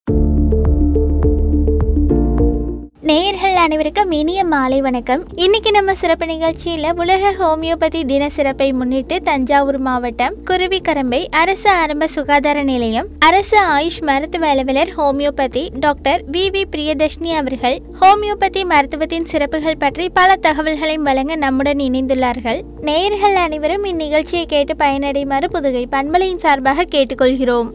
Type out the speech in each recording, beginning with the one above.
நேயர்கள் அனைவருக்கும் இனிய மாலை வணக்கம் இன்னைக்கு நம்ம சிறப்பு நிகழ்ச்சியில உலக ஹோமியோபதி தின சிறப்பை முன்னிட்டு தஞ்சாவூர் மாவட்டம் குருவிக்கரம்பை அரசு ஆரம்ப சுகாதார நிலையம் அரசு ஆயுஷ் மருத்துவ அலுவலர் homeopathy doctor V V Priyadharshini அவர்கள் ஹோமியோபதி மருத்துவத்தின் சிறப்புகள் பற்றி பல தகவல்களையும் வழங்க நம்முடன் இணைந்துள்ளார்கள் நேயர்கள் அனைவரும் இந்நிகழ்ச்சியை கேட்டு பயனடையுமாறு புதுகை பண்பலையின் சார்பாக கேட்டுக்கொள்கிறோம்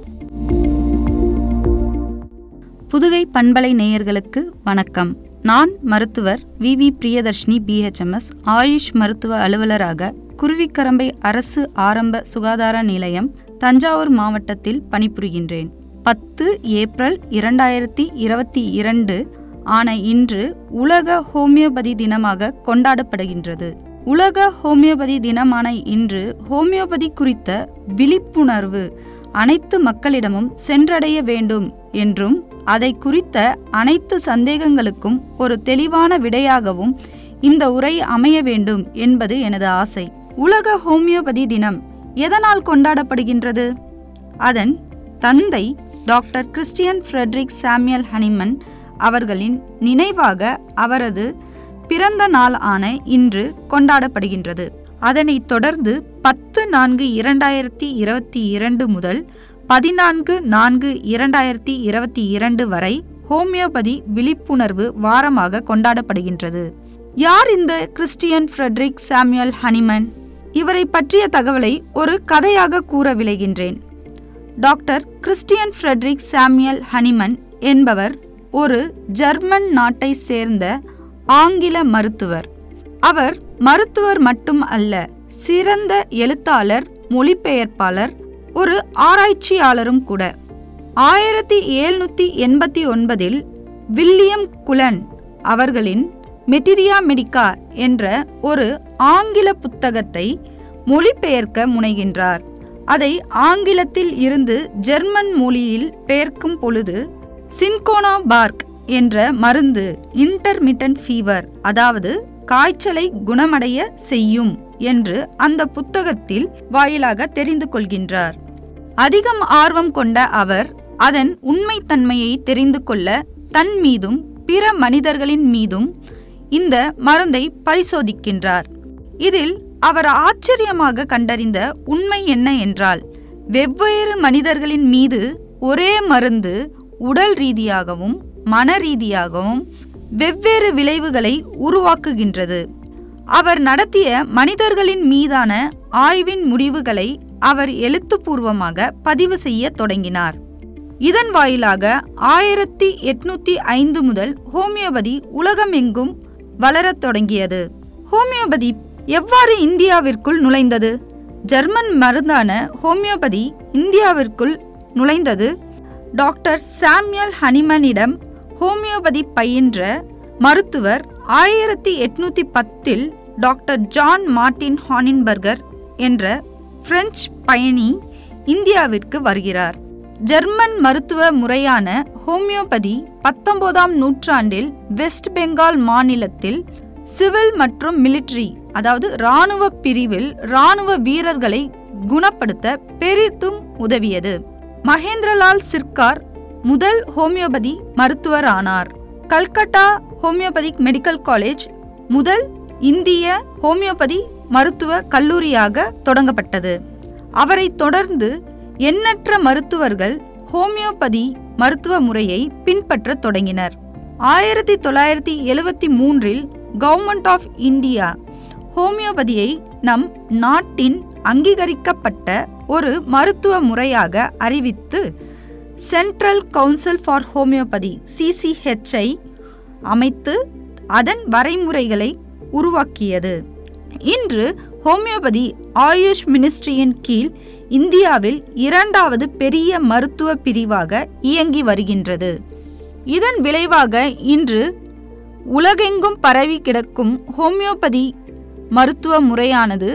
புதுகை பண்பலை நேயர்களுக்கு வணக்கம் நான் மருத்துவர் V V Priyadharshini BHMS Ayush மருத்துவ அலுவலராக குருவிக்கரம்பை அரசு ஆரம்ப சுகாதார நிலையம் தஞ்சாவூர் மாவட்டத்தில் பணிபுரிகின்றேன் பத்து ஏப்ரல் இரண்டாயிரத்தி இருபத்தி இரண்டு ஆன இன்று உலக ஹோமியோபதி தினமாக கொண்டாடப்படுகின்றது உலக ஹோமியோபதி தினமான இன்று ஹோமியோபதி குறித்த விழிப்புணர்வு அனைத்து மக்களிடமும் சென்றடைய வேண்டும் என்றும் அதை குறித்த அனைத்து சந்தேகங்களுக்கும் ஒரு தெளிவான விடையாகவும் இந்த உரை அமைய வேண்டும் என்பது எனது ஆசை உலக ஹோமியோபதி தினம் எதனால் கொண்டாடப்படுகின்றது அதன் தந்தை doctor Christian Frederick Samuel Hahnemann அவர்களின் நினைவாக அவரது பிறந்த நாள் ஆன இன்று கொண்டாடப்படுகின்றது அதனைத் தொடர்ந்து பத்து நான்கு இரண்டாயிரத்தி இருபத்தி இரண்டு முதல் பதினான்கு நான்கு இரண்டாயிரத்தி இருபத்தி இரண்டு வரை ஹோமியோபதி விழிப்புணர்வு வாரமாக கொண்டாடப்படுகின்றது யார் இந்த கிறிஸ்டியன் ஃப்ரெட்ரிக் சாமுவல் ஹனிமன் இவரை பற்றிய தகவலை ஒரு கதையாக கூற விளைகின்றேன் doctor Christian Frederick Samuel Hahnemann என்பவர் ஒரு ஜெர்மன் நாட்டை சேர்ந்த ஆங்கில மருத்துவர் அவர் மருத்துவர் மட்டும் அல்ல சிறந்த எழுத்தாளர் மொழிபெயர்ப்பாளர் ஒரு ஆராய்ச்சியாளரும் கூட ஆயிரத்தி எழுநூத்தி எண்பத்தி ஒன்பதில் வில்லியம் குலன் அவர்களின் மெட்டிரியா மெடிக்கா என்ற ஒரு ஆங்கில புத்தகத்தை மொழிபெயர்க்க முனைகின்றார் அதை ஆங்கிலத்தில் இருந்து ஜெர்மன் மொழியில் பெயர்க்கும் பொழுது சின்கோனா பார்க் என்ற மருந்து இன்டர்மிட்டன்ட் ஃபீவர் அதாவது காய்ச்சலை குணமடைய செய்யும் என்று அந்த புத்தகத்தில் வாயிலாக தெரிந்து கொள்கின்றார் அதிகம் ஆர்வம் கொண்ட அவர் அதன் உண்மைத்தன்மையை தெரிந்து கொள்ள தன் மீதும் பிற மனிதர்களின் மீதும் இந்த மருந்தை பரிசோதிக்கின்றார் இதில் அவர் ஆச்சரியமாக கண்டறிந்த உண்மை என்ன என்றால் வெவ்வேறு மனிதர்களின் மீது ஒரே மருந்து உடல் ரீதியாகவும் மன ரீதியாகவும் வெவ்வேறு விளைவுகளை உருவாக்குகின்றது அவர் நடத்திய மனிதர்களின் மீதான ஆய்வின் முடிவுகளை அவர் எழுத்துப்பூர்வமாக பதிவு செய்ய தொடங்கினார் இதன் வாயிலாக ஆயிரத்தி எட்நூத்தி ஐந்து முதல் ஹோமியோபதி உலகமெங்கும் வளரத் தொடங்கியது ஹோமியோபதி எவ்வாறு இந்தியாவிற்குள் நுழைந்தது ஜெர்மன் மருந்தான ஹோமியோபதி இந்தியாவிற்குள் நுழைந்தது டாக்டர் சாம்யல் ஹனிமனிடம் ஹோமியோபதி பயின்ற மருத்துவர் ஆயிரத்தி எட்நூத்தி பத்தில் டாக்டர் ஜான் மார்டின் ஹானின்பர்கர் என்ற பிரெஞ்சு பயணி இந்தியாவிற்கு வருகிறார் ஜெர்மன் மருத்துவ முறையான ஹோமியோபதி பத்தொன்பதாம் நூற்றாண்டில் வெஸ்ட் பெங்கால் மாநிலத்தில் சிவில் மற்றும் மிலிட்ரி அதாவது இராணுவ பிரிவில் இராணுவ வீரர்களை குணப்படுத்த பெரிதும் உதவியது மகேந்திரலால் சிர்கார் முதல் ஹோமியோபதி மருத்துவர் ஆனார் கல்கட்டா ஹோமியோபதிக் மெடிக்கல் காலேஜ் முதல் இந்திய ஹோமியோபதி மருத்துவ கல்லூரியாக தொடங்கப்பட்டது அவரை தொடர்ந்து எண்ணற்ற மருத்துவர்கள் ஹோமியோபதி மருத்துவ முறையை பின்பற்றத் தொடங்கினர் ஆயிரத்தி தொள்ளாயிரத்தி எழுவத்தி மூன்றில் கவர்மெண்ட் ஆஃப் இந்தியா ஹோமியோபதியை நம் நாட்டின் அங்கீகரிக்கப்பட்ட ஒரு மருத்துவ முறையாக அறிவித்து central council for homeopathy CCHI அமைத்து அதன் வரைமுறைகளை உருவாக்கியது இன்று ஹோமியோபதி ஆயுஷ் மினிஸ்ட்ரியின் கீழ் இந்தியாவில் இரண்டாவது பெரிய மருத்துவ பிரிவாக இயங்கி வருகின்றது இதன் விளைவாக இன்று உலகெங்கும் பரவி கிடக்கும் ஹோமியோபதி மருத்துவ முறையானது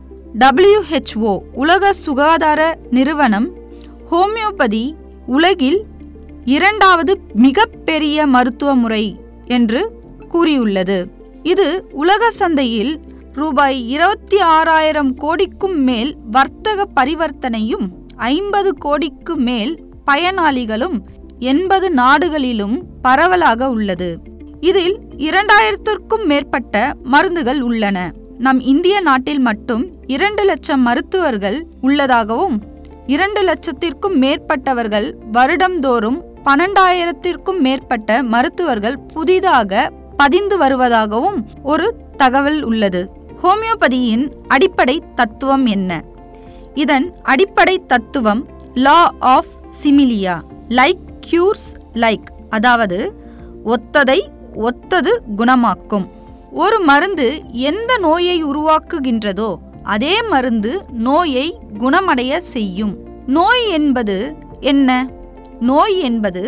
WHO உலக சுகாதார நிறுவனம் ஹோமியோபதி உலகில் இரண்டாவது மிகப்பெரிய மருத்துவ முறை என்று கூறியுள்ளது இது உலக சந்தையில் ரூபாய் இருபத்தி ஆறாயிரம் கோடிக்கும் மேல் வர்த்தக பரிவர்த்தனையும் ஐம்பது கோடிக்கு மேல் பயனாளிகளும் எண்பது நாடுகளிலும் பரவலாக உள்ளது இதில் இரண்டாயிரத்திற்கும் மேற்பட்ட மருந்துகள் உள்ளன நம் இந்திய நாட்டில் மட்டும் இரண்டு லட்சம் மருத்துவர்கள் உள்ளதாகவும் இரண்டு லட்சத்திற்கும் மேற்பட்டவர்கள் வருடம்தோறும் பன்னெண்டாயிரத்திற்கும் மேற்பட்ட மருத்துவர்கள் புதிதாக பதிந்து வருவதாகவும் ஒரு தகவல் உள்ளது ஹோமியோபதியின் அடிப்படை தத்துவம் என்ன இதன் அடிப்படை தத்துவம் law of similia like cures like அதாவது ஒத்ததை ஒத்தது குணமாக்கும் ஒரு மருந்து எந்த நோயை உருவாக்குகின்றதோ அதே மருந்து நோயை குணமடைய செய்யும் நோய் என்பது என்ன நோய் என்பது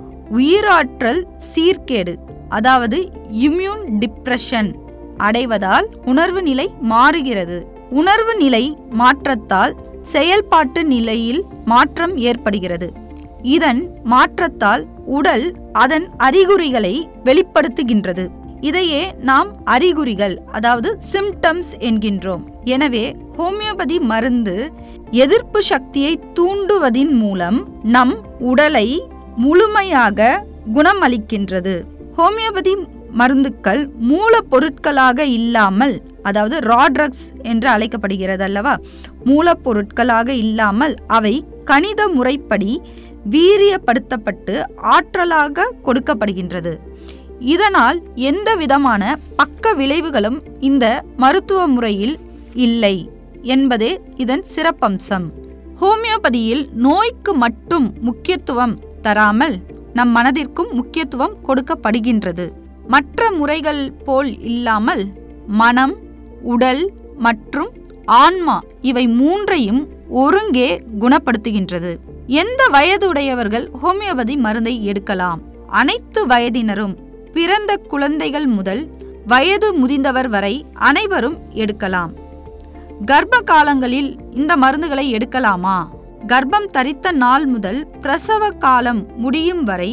உயிராற்றல் சீர்கேடு அதாவது இம்யூன் டிப்ரெஷன் அடைவதால் உணர்வு நிலை மாறுகிறது உணர்வு நிலை மாற்றத்தால் செயல்பாட்டு நிலையில் மாற்றம் ஏற்படுகிறது இதன் மாற்றத்தால் உடல் அதன் அறிகுறிகளை வெளிப்படுத்துகின்றது இதையே நாம் அறிகுறிகள் அதாவது சிம்டம்ஸ் என்கின்றோம் எனவே ஹோமியோபதி மருந்து எதிர்ப்பு சக்தியை தூண்டுவதின் மூலம் நம் உடலை முழுமையாக குணமளிக்கின்றது ஹோமியோபதி மருந்துக்கள் மூலப்பொருட்களாக இல்லாமல் அதாவது ரா ட்ரக்ஸ் என்று அழைக்கப்படுகிறது அல்லவா மூலப்பொருட்களாக இல்லாமல் அவை கணித முறைப்படி வீரியப்படுத்தப்பட்டு ஆற்றலாக கொடுக்கப்படுகின்றது இதனால் எந்த விதமான பக்க விளைவுகளும் இந்த மருத்துவ முறையில் இல்லை என்பதே இதன் சிறப்பம்சம் ஹோமியோபதியில் நோய்க்கு மட்டும் முக்கியத்துவம் தராமல் நம் மனதிற்கும் முக்கியத்துவம் கொடுக்கப்படுகின்றது மற்ற முறைகள் போல் இல்லாமல் மனம் உடல் மற்றும் ஆன்மா இவை மூன்றையும் ஒருங்கே குணப்படுத்துகின்றது எந்த வயதுடையவர்கள் ஹோமியோபதி மருந்தை எடுக்கலாம் அனைத்து வயதினரும் பிறந்த குழந்தைகள் முதல் வயது முதிர்ந்தவர் வரை அனைவரும் எடுக்கலாம் கர்ப்ப காலங்களில் இந்த மருந்துகளை எடுக்கலாமா கர்ப்பம் தரித்த நாள் முதல் பிரசவ காலம் முடியும் வரை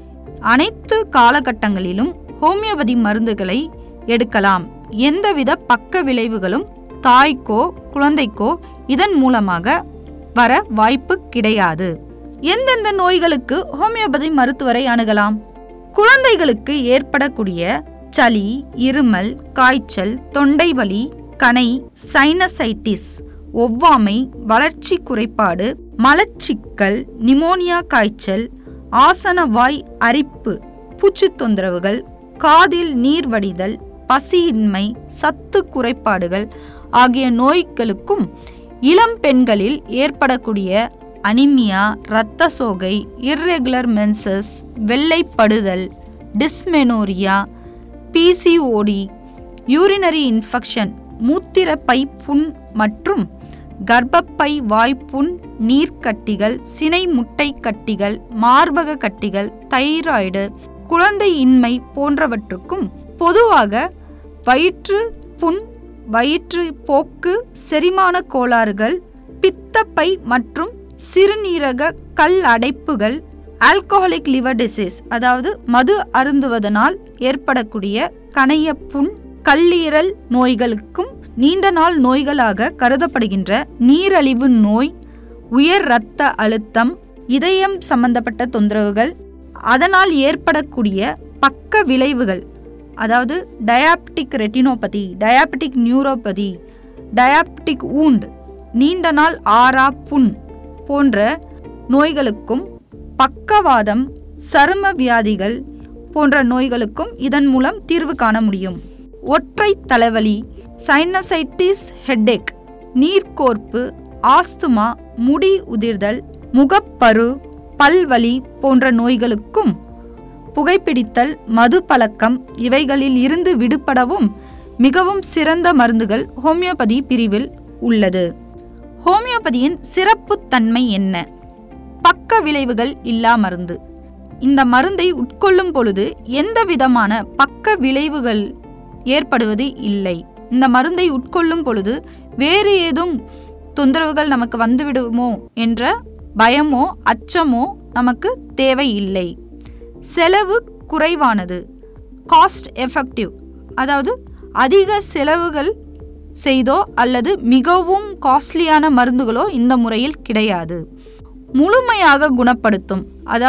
அனைத்து காலகட்டங்களிலும் ஹோமியோபதி மருந்துகளை எடுக்கலாம் எந்தவித பக்க விளைவுகளும் தாய்க்கோ குழந்தைக்கோ இதன் மூலமாக வர வாய்ப்பு கிடையாது எந்தெந்த நோய்களுக்கு ஹோமியோபதி மருத்துவரை அணுகலாம் குழந்தைகளுக்கு ஏற்படக்கூடிய சளி இருமல் காய்ச்சல் தொண்டை வலி கனை சைனசைட்டிஸ் ஒவ்வாமை வளர்ச்சி குறைபாடு மலச்சிக்கல் நிமோனியா காய்ச்சல் ஆசனவாய் அரிப்பு பூச்சு தொந்தரவுகள் காதில் நீர் வடிதல் பசியின்மை சத்து குறைபாடுகள் ஆகிய நோய்களுக்கும் இளம் பெண்களில் ஏற்படக்கூடிய அனிமியா இரத்த சோகை இர்ரெகுலர் மென்சஸ் வெள்ளைப்படுதல் டிஸ்மெனோரியா பிசிஓடி யூரினரி இன்ஃபெக்ஷன் மூத்திரப்பை புண் மற்றும் கர்ப்பப்பை வாய்ப்புண் நீர்க்கட்டிகள் சினை முட்டை கட்டிகள் மார்பக கட்டிகள் தைராய்டு குழந்தையின்மை போன்றவற்றுக்கும் பொதுவாக வயிற்று புண் வயிற்று போக்கு செரிமான கோளாறுகள் பித்தப்பை மற்றும் சிறுநீரக கல் அடைப்புகள் ஆல்கஹாலிக் லிவர் டிசீஸ் அதாவது மது அருந்துவதனால் ஏற்படக்கூடிய கணைய புண் கல்லீரல் நோய்களுக்கும் நீண்ட நாள் நோய்களாக கருதப்படுகின்ற நீரழிவு நோய் உயர் இரத்த அழுத்தம் இதயம் சம்பந்தப்பட்ட தொந்தரவுகள் அதனால் ஏற்படக்கூடிய பக்க விளைவுகள் அதாவது diabetic retinopathy diabetic neuropathy diabetic wound நீண்ட நாள் ஆறா புண் போன்ற நோய்களுக்கும் பக்கவாதம் சரும வியாதிகள் போன்ற நோய்களுக்கும் இதன் மூலம் தீர்வு காண முடியும் ஒற்றை தலைவலி சைனசைட்டிஸ் ஹெட்டேக் நீர்க்கோர்ப்பு ஆஸ்துமா முடி உதிர்தல் முகப்பரு பல்வலி போன்ற நோய்களுக்கும் புகைப்பிடித்தல் மது பழக்கம் இவைகளில் இருந்து விடுபடவும் மிகவும் சிறந்த மருந்துகள் ஹோமியோபதி பிரிவில் உள்ளது ஹோமியோபதியின் சிறப்புத்தன்மை என்ன பக்க விளைவுகள் இல்லா மருந்து இந்த மருந்தை உட்கொள்ளும் பொழுது எந்த விதமான பக்க விளைவுகள் ஏற்படுவது இல்லை இந்த மருந்தை உட்கொள்ளும் பொழுது வேறு ஏதும் தொந்தரவுகள் நமக்கு வந்துவிடுமோ என்ற பயமோ அச்சமோ நமக்கு தேவையில்லை செலவு குறைவானது காஸ்ட் எஃபெக்டிவ் அதாவது அதிக செலவுகள் செய்தோ அல்லது மிகவும் காஸ்ட்லியான மருந்துகளோ இந்த முறையில் கிடையாது முழுமையாக குணப்படுத்தும் அதாவது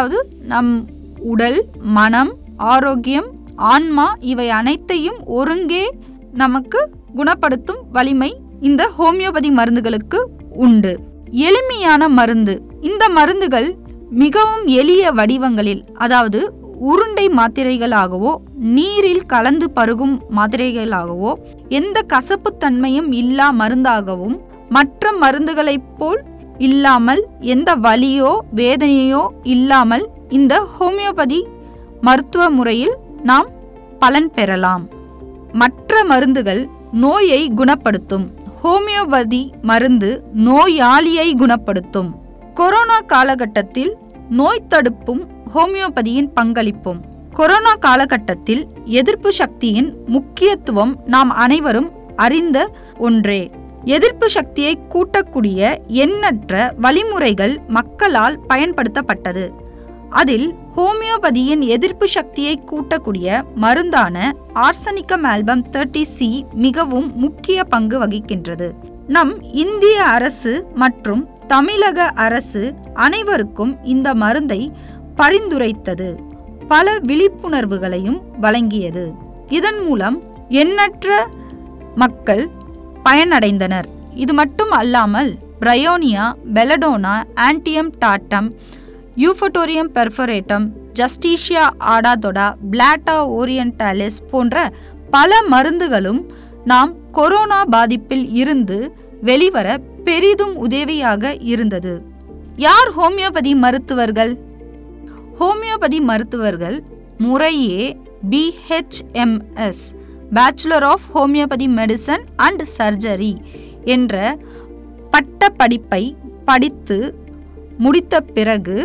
நம் உடல் மனம் ஆரோக்கியம் ஆன்மா இவை அனைத்தையும் ஒருங்கே நமக்கு குணப்படுத்தும் வலிமை இந்த ஹோமியோபதி மருந்துகளுக்கு உண்டு எளிமையான மருந்து இந்த மருந்துகள் மிகவும் எளிய வடிவங்களில் அதாவது உருண்டை மாத்திரைகளாகவோ நீரில் கலந்து பருகும் மாத்திரைகளாகவோ எந்த கசப்புத்தன்மையும் இல்லா மருந்தாகவும் மற்ற மருந்துகளைப் போல் இல்லாமல் எந்த வலியோ வேதனையோ இல்லாமல் இந்த ஹோமியோபதி மருத்துவ முறையில் நாம் பலன் பெறலாம் மற்ற மருந்துகள் நோயை குணப்படுத்தும் ஹோமியோபதி மருந்து நோயாளியை குணப்படுத்தும் கொரோனா காலகட்டத்தில் நோய் தடுப்பும் ஹோமியோபதியின் பங்களிப்பும் கொரோனா காலகட்டத்தில் எதிர்ப்பு சக்தியின் முக்கியத்துவம் நாம் அனைவரும் அறிந்த ஒன்றே எதிர்ப்பு சக்தியை கூட்டக்கூடிய எண்ணற்ற வழிமுறைகள் மக்களால் பயன்படுத்தப்பட்டது அதில் ஹோமியோபதியின் எதிர்ப்பு சக்தியை கூட்டக்கூடிய மருந்தான ஆர்சனிக்கம் ஆல்பம் தேர்ட்டி சி மிகவும் முக்கிய பங்கு வகிக்கின்றது நம் இந்திய அரசு மற்றும் தமிழக அரசு அனைவருக்கும் இந்த மருந்தை பரிந்துரைத்தது பல விழிப்புணர்வுகளையும் வழங்கியது இதன் மூலம் எண்ணற்ற மக்கள் பயனடைந்தனர் இது மட்டும் அல்லாமல் பிரயோனியா பெலடோனா ஆன்டியம் டாட்டம் யூஃபட்டோரியம் பெர்ஃபரேட்டம் ஜஸ்டீஷியா ஆடாதொடா பிளாட்டா ஓரியன்டாலிஸ் போன்ற பல மருந்துகளும் நாம் கொரோனா பாதிப்பில் இருந்து வெளிவர பெரிதும் உதவியாக இருந்தது யார் ஹோமியோபதி மருத்துவர்கள் ஹோமியோபதி மருத்துவர்கள் முறையே BHMS bachelor of homeopathy medicine and surgery என்ற பட்ட படிப்பை படித்து முடித்த பிறகு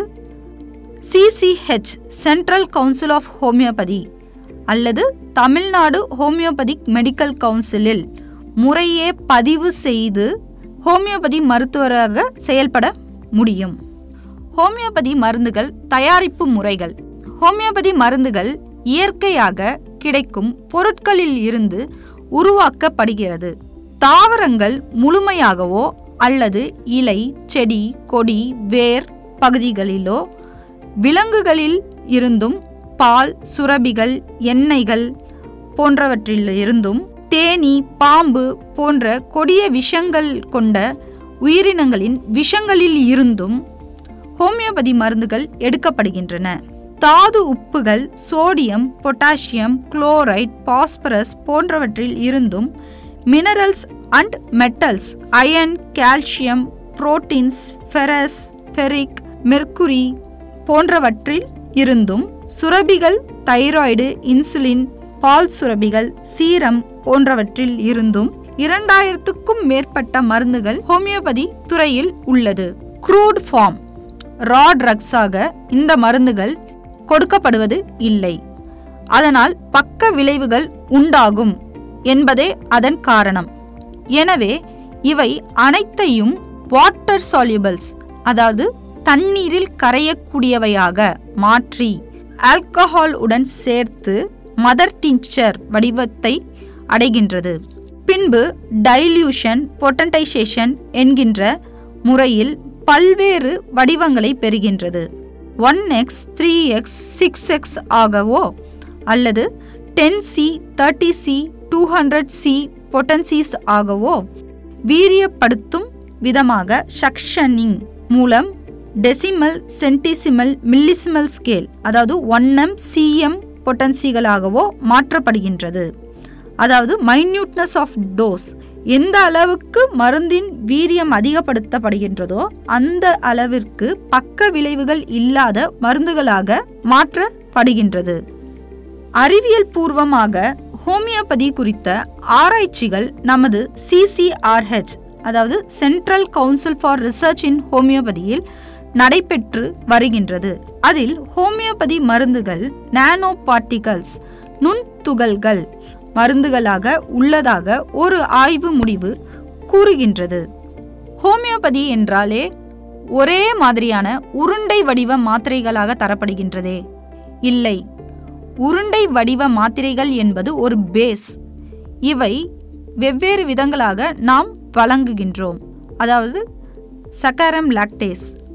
CCH central council of homeopathy அல்லது தமிழ்நாடு ஹோமியோபதிக் மெடிக்கல் கவுன்சிலில் முறையே பதிவு செய்து ஹோமியோபதி மருத்துவராக செயல்பட முடியும் ஹோமியோபதி மருந்துகள் தயாரிப்பு முறைகள் ஹோமியோபதி மருந்துகள் இயற்கையாக கிடைக்கும் பொருட்களில் இருந்து உருவாக்கப்படுகிறது தாவரங்கள் முழுமையாகவோ அல்லது இலை செடி கொடி வேர் பகுதிகளிலோ விலங்குகளில் இருந்தும் பால் சுரபிகள் எண்ணெய்கள் போன்றவற்றில் இருந்தும் தேனி பாம்பு போன்ற கொடிய விஷங்கள் கொண்ட உயிரினங்களின் விஷங்களில் இருந்தும் ஹோமியோபதி மருந்துகள் எடுக்கப்படுகின்றன தாது உப்புகள் சோடியம் பொட்டாசியம் குளோரைட் பாஸ்பரஸ் போன்றவற்றில் இருந்தும் minerals and metals iron calcium proteins ferrous ferric mercury போன்றவற்றில் இருந்தும் சுரபிகள் தைராய்டு இன்சுலின் பால் சுரபிகள் சீரம் போன்றவற்றில் இருந்தும் இரண்டாயிரத்துக்கும் மேற்பட்ட மருந்துகள் ஹோமியோபதி துறையில் உள்ளது க்ரூட் ஃபார்ம் ரா ட்ரக்ஸாக இந்த மருந்துகள் கொடுக்கப்படுவது இல்லை அதனால் பக்க விளைவுகள் உண்டாகும் என்பதே அதன் காரணம் எனவே இவை அனைத்தையும் வாட்டர் சால்யூபிள்ஸ் அதாவது தண்ணீரில் கரையக்கூடியவையாக மாற்றி ஆல்கஹால் உடன் சேர்த்து மதர் டின்ச்சர் வடிவத்தை அடைகின்றது பின்பு டைல்யூஷன் பொட்டன்டைசேஷன் என்கின்ற முறையில் பல்வேறு வடிவங்களை பெறுகின்றது one X three X six X ஆகவோ அல்லது ten C thirty C two hundred C potencies ஆகவோ வீரியப்படுத்தும் விதமாக சக்ஷனிங் மூலம் டெசிமல் சென்டிசிமல் மில்லிசிமல் ஸ்கேல் அதாவது ஒன் எம் சிஎம் பொட்டன்சிகளாகவோ மாற்றப்படுகின்றது அதாவது மைன்யூட்னஸ் ஆஃப் டோஸ் எந்த அளவுக்கு மருந்தின் வீரியம் அதிகப்படுத்தப்படுகின்றதோ அந்த அளவிற்கு பக்க விளைவுகள் இல்லாத மருந்துகளாக மாற்றப்படுகின்றது அறிவியல் பூர்வமாக ஹோமியோபதி குறித்த ஆராய்ச்சிகள் நமது சிசிஆர்ஹெச் அதாவது central council for research in ஹோமியோபதியில் நடைபெற்று வருகின்றது அதில் ஹோமியோபதி மருந்துகள் நானோ பார்ட்டிகல்ஸ் நுண்துகள்கள் மருந்துகளாக உள்ளதாக ஒரு ஆய்வு முடிவு கூறுகின்றது ஹோமியோபதி என்றாலே ஒரே மாதிரியான உருண்டை வடிவ மாத்திரைகளாக தரப்படுகின்றதே இல்லை உருண்டை வடிவ மாத்திரைகள் என்பது ஒரு பேஸ் இவை வெவ்வேறு விதங்களாக நாம் வழங்குகின்றோம் அதாவது சக்கரம் லாக்டேஸ்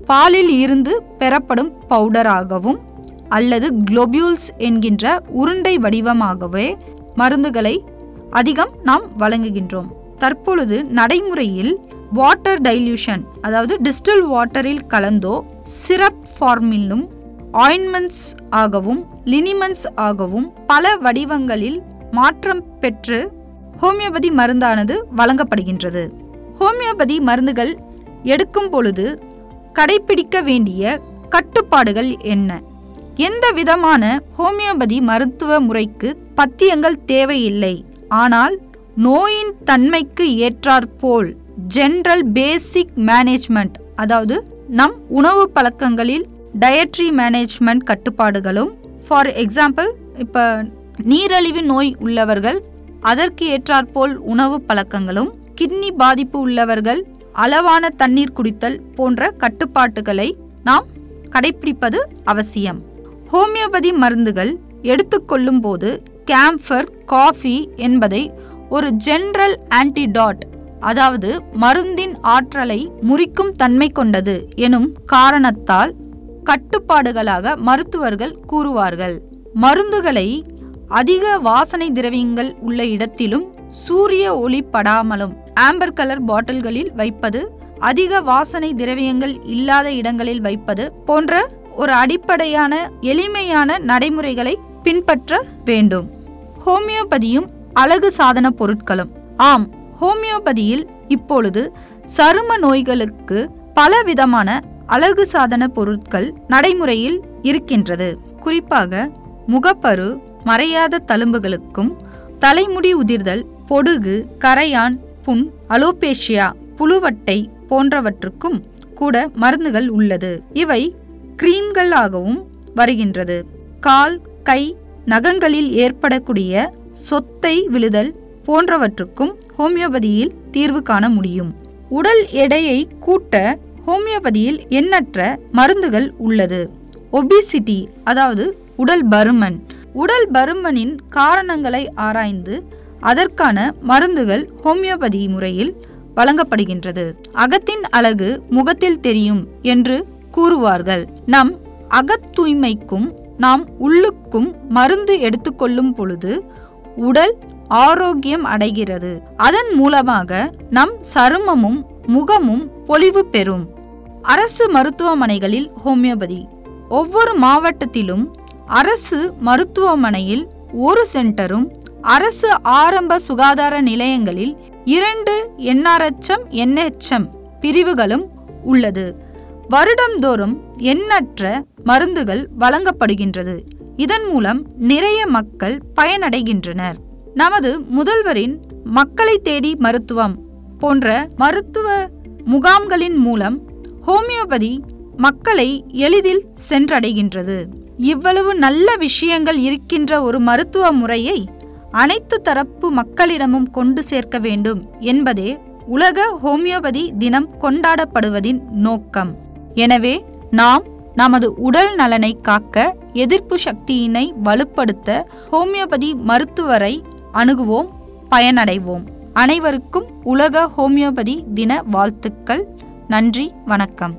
பாலில் இருந்து பெறப்படும் பவுடராகவும் அல்லது குளோபியூல்ஸ் என்கின்ற உருண்டை வடிவமாகவே மருந்துகளை அதிகம் நாம் வழங்குகின்றோம் தற்பொழுது நடைமுறையில் வாட்டர் டைல்யூஷன் அதாவது டிஸ்டில் வாட்டரில் கலந்தோ சிரப் ஃபார்மிலும் ஆயின்மெண்ட்ஸ் ஆகவும் லினிமன்ஸ் ஆகவும் பல வடிவங்களில் மாற்றம் பெற்று ஹோமியோபதி மருந்தானது வழங்கப்படுகின்றது ஹோமியோபதி மருந்துகள் எடுக்கும் பொழுது கடைபிடிக்க வேண்டிய கட்டுப்பாடுகள் என்ன எந்த விதமான ஹோமியோபதி மருத்துவ முறைக்கு பத்தியங்கள் தேவையில்லை ஆனால் நோயின் தன்மைக்கு ஏற்றாற்போல் ஜென்ரல் பேசிக் மேனேஜ்மெண்ட் அதாவது நம் உணவு பழக்கங்களில் டயட்ரி மேனேஜ்மெண்ட் கட்டுப்பாடுகளும் ஃபார் எக்ஸாம்பிள் இப்போ நீரழிவு நோய் உள்ளவர்கள் அதற்கு ஏற்றாற்போல் உணவு பழக்கங்களும் கிட்னி பாதிப்பு உள்ளவர்கள் அளவான தண்ணீர் குடித்தல் போன்ற கட்டுப்பாட்டுகளை நாம் கடைபிடிப்பது அவசியம் ஹோமியோபதி மருந்துகள் எடுத்துக்கொள்ளும் போது கேம்ஃபர் காஃபி என்பதை ஒரு ஜென்ரல் ஆன்டிடாட் அதாவது மருந்தின் ஆற்றலை முறிக்கும் தன்மை கொண்டது எனும் காரணத்தால் கட்டுப்பாடுகளாக மருத்துவர்கள் கூறுவார்கள் மருந்துகளை அதிக வாசனை திரவியங்கள் உள்ள இடத்திலும் சூரிய ஒளி படாமலும் ஆம்பர் கலர் பாட்டில்களில் வைப்பது அதிக வாசனை திரவியங்கள் இல்லாத இடங்களில் வைப்பது போன்ற ஒரு அடிப்படையான எளிமையான நடைமுறைகளை பின்பற்ற வேண்டும் ஹோமியோபதியும் அழகு சாதன பொருட்களும் ஆம் ஹோமியோபதியில் இப்பொழுது சரும நோய்களுக்கு பலவிதமான அழகு சாதன பொருட்கள் நடைமுறையில் இருக்கின்றது குறிப்பாக முகப்பரு மறையாத தழும்புகளுக்கும் தலைமுடி உதிர்தல் பொடுகு கரையான் புண் அலோபேஷியா புழுவட்டை போன்றவற்றுக்கும் கூட மருந்துகள் உள்ளது இவை கிரீம்களாகவும் வருகின்றது கால் கை நகங்களில் ஏற்படக்கூடிய சொத்தை விழுதல் போன்றவற்றுக்கும் ஹோமியோபதியில் தீர்வு காண முடியும் உடல் எடையை கூட்ட ஹோமியோபதியில் எண்ணற்ற மருந்துகள் உள்ளது ஒபிசிட்டி அதாவது உடல் பருமன் உடல் பருமனின் காரணங்களை ஆராய்ந்து அதற்கான மருந்துகள் ஹோமியோபதி முறையில் வழங்கப்படுகின்றது அகத்தின் அழகு முகத்தில் தெரியும் என்று கூறுவார்கள் நம் அகத் தூய்மைக்கும் நாம் உள்ளுக்கும் மருந்து எடுத்துக்கொள்ளும் பொழுது உடல் ஆரோக்கியம் அடைகிறது அதன் மூலமாக நம் சருமமும் முகமும் பொலிவு பெறும் அரசு மருத்துவமனைகளில் ஹோமியோபதி ஒவ்வொரு மாவட்டத்திலும் அரசு மருத்துவமனையில் ஒரு சென்டரும் அரசு ஆரம்ப சுகாதார நிலையங்களில் இரண்டு என்ஆர்எச்எம் என்ஹெச்எம் பிரிவுகளும் உள்ளது வருடந்தோறும் எண்ணற்ற மருந்துகள் வழங்கப்படுகின்றது இதன் மூலம் நிறைய மக்கள் பயனடைகின்றனர் நமது முதல்வரின் மக்களை தேடி மருத்துவம் போன்ற மருத்துவ முகாம்களின் மூலம் ஹோமியோபதி மக்களை எளிதில் சென்றடைகின்றது இவ்வளவு நல்ல விஷயங்கள் இருக்கின்ற ஒரு மருத்துவ முறையை அனைத்து தரப்பு மக்களிடமும் கொண்டு சேர்க்க வேண்டும் என்பதே உலக ஹோமியோபதி தினம் கொண்டாடப்படுவதின் நோக்கம் எனவே நாம் நமது உடல் நலனை காக்க எதிர்ப்பு சக்தியினை வலுப்படுத்த ஹோமியோபதி மருத்துவரை அணுகுவோம் பயனடைவோம் அனைவருக்கும் உலக ஹோமியோபதி தின வாழ்த்துக்கள் நன்றி வணக்கம்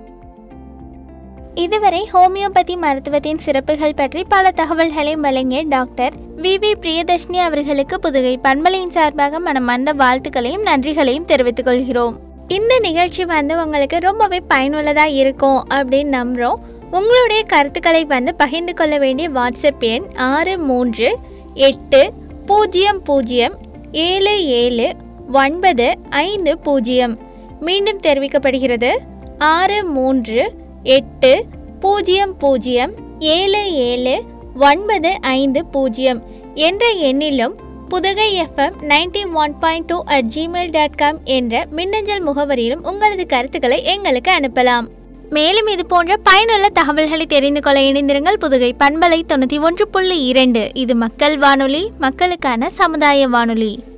இதுவரை ஹோமியோபதி மருத்துவத்தின் சிறப்புகள் பற்றி பல தகவல்களை வழங்கிய டாக்டர் வி வி பிரியதர்ஷினி அவர்களுக்கு புதுகை பண்பலையின் சார்பாக மனமார்ந்த வாழ்த்துக்களையும் நன்றிகளையும் தெரிவித்துக் கொள்கிறோம் இந்த நிகழ்ச்சி வந்து உங்களுக்கு ரொம்பவே பயனுள்ளதாக இருக்கும் அப்படின்னு நம்புகிறோம் உங்களுடைய கருத்துக்களை வந்து பகிர்ந்து கொள்ள வேண்டிய வாட்ஸ்அப் எண் ஆறு மூன்று எட்டு பூஜ்ஜியம் பூஜ்ஜியம் ஏழு ஏழு ஒன்பது ஐந்து பூஜ்ஜியம் மீண்டும் தெரிவிக்கப்படுகிறது ஆறு மூன்று எட்டு பூஜ்ஜியம் பூஜ்ஜியம் ஏழு ஏழு ஒன்பது ஐந்து பூஜ்ஜியம் என்ற எண்ணிலும் Pudugai FM ninety one point two at Gmail dot com என்ற மின்னஞ்சல் முகவரியிலும் உங்களது கருத்துக்களை எங்களுக்கு அனுப்பலாம் மேலும் இது போன்ற பயனுள்ள தகவல்களை தெரிந்து கொள்ள இணைந்திருங்கள் புதுகை பண்பலை தொண்ணூற்றி ஒன்று புள்ளி இரண்டு இது மக்கள் வானொலி மக்களுக்கான சமுதாய வானொலி